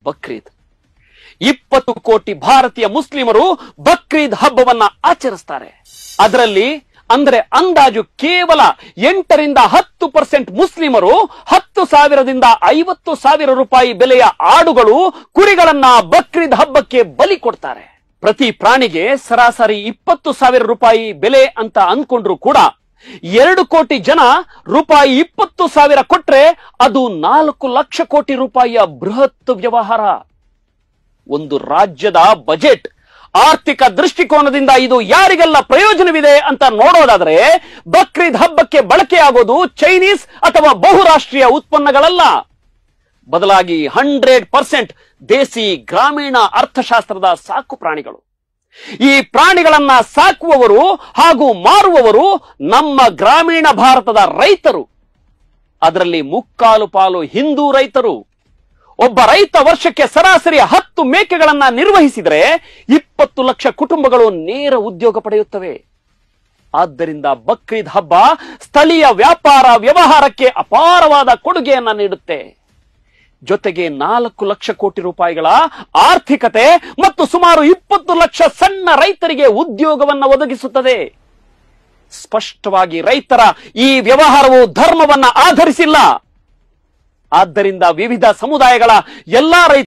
ಬಕ್ರೀದ್ ಇಪ್ಪತ್ತು ಕೋಟಿ ಭಾರತೀಯ ಮುಸ್ಲಿಮರು ಬಕ್ರೀದ್ ಹಬ್ಬವನ್ನ ಆಚರಿಸ್ತಾರೆ ಅದರಲ್ಲಿ ಅಂದ್ರೆ ಅಂದಾಜು ಕೇವಲ ಎಂಟರಿಂದ ಹತ್ತು ಪರ್ಸೆಂಟ್ ಮುಸ್ಲಿಮರು ಹತ್ತು ಸಾವಿರದಿಂದ ಐವತ್ತು ಸಾವಿರ ರೂಪಾಯಿ ಬೆಲೆಯ ಆಡುಗಳು ಕುರಿಗಳನ್ನ ಬಕ್ರೀದ್ ಹಬ್ಬಕ್ಕೆ ಬಲಿ ಕೊಡ್ತಾರೆ ಪ್ರತಿ ಪ್ರಾಣಿಗೆ ಸರಾಸರಿ ಇಪ್ಪತ್ತು ಸಾವಿರ ರೂಪಾಯಿ ಬೆಲೆ ಅಂತ ಅನ್ಕೊಂಡ್ರು ಕೂಡ ಎರಡು ಕೋಟಿ ಜನ ರೂಪಾಯಿ ಇಪ್ಪತ್ತು ಸಾವಿರ ಕೊಟ್ರೆ ಅದು ನಾಲ್ಕು ಲಕ್ಷ ಕೋಟಿ ರೂಪಾಯಿಯ ಬೃಹತ್ ವ್ಯವಹಾರ ಒಂದು ರಾಜ್ಯದ ಬಜೆಟ್ ಆರ್ಥಿಕ ದೃಷ್ಟಿಕೋನದಿಂದ ಇದು ಯಾರಿಗೆಲ್ಲ ಪ್ರಯೋಜನವಿದೆ ಅಂತ ನೋಡೋದಾದ್ರೆ ಬಕ್ರೀದ್ ಹಬ್ಬಕ್ಕೆ ಬಳಕೆಯಾಗೋದು ಚೈನೀಸ್ ಅಥವಾ ಬಹುರಾಷ್ಟ್ರೀಯ ಉತ್ಪನ್ನಗಳಲ್ಲ ಬದಲಾಗಿ ಹಂಡ್ರೆಡ್ ಪರ್ಸೆಂಟ್ ದೇಸಿ ಗ್ರಾಮೀಣ ಅರ್ಥಶಾಸ್ತ್ರದ ಸಾಕು ಪ್ರಾಣಿಗಳು ಈ ಪ್ರಾಣಿಗಳನ್ನ ಸಾಕುವವರು ಹಾಗೂ ಮಾರುವವರು ನಮ್ಮ ಗ್ರಾಮೀಣ ಭಾರತದ ರೈತರು ಅದರಲ್ಲಿ ಮುಕ್ಕಾಲು ಪಾಲು ಹಿಂದೂ ರೈತರು ಒಬ್ಬ ರೈತ ವರ್ಷಕ್ಕೆ ಸರಾಸರಿ ಹತ್ತು ಮೇಕೆಗಳನ್ನ ನಿರ್ವಹಿಸಿದರೆ ಇಪ್ಪತ್ತು ಲಕ್ಷ ಕುಟುಂಬಗಳು ನೇರ ಉದ್ಯೋಗ ಪಡೆಯುತ್ತವೆ ಆದ್ದರಿಂದ ಬಕ್ರೀದ್ ಹಬ್ಬ ಸ್ಥಳೀಯ ವ್ಯಾಪಾರ ವ್ಯವಹಾರಕ್ಕೆ ಅಪಾರವಾದ ಕೊಡುಗೆಯನ್ನ ನೀಡುತ್ತೆ ಜೊತೆಗೆ ನಾಲ್ಕು ಲಕ್ಷ ಕೋಟಿ ರೂಪಾಯಿಗಳ ಆರ್ಥಿಕತೆ ಮತ್ತು ಸುಮಾರು ಇಪ್ಪತ್ತು ಲಕ್ಷ ಸಣ್ಣ ರೈತರಿಗೆ ಉದ್ಯೋಗವನ್ನ ಒದಗಿಸುತ್ತದೆ ಸ್ಪಷ್ಟವಾಗಿ ರೈತರ ಈ ವ್ಯವಹಾರವು ಧರ್ಮವನ್ನ ಆಧರಿಸಿಲ್ಲ ಆದ್ದರಿಂದ ವಿವಿಧ ಸಮುದಾಯಗಳ ಎಲ್ಲಾ ರೈತ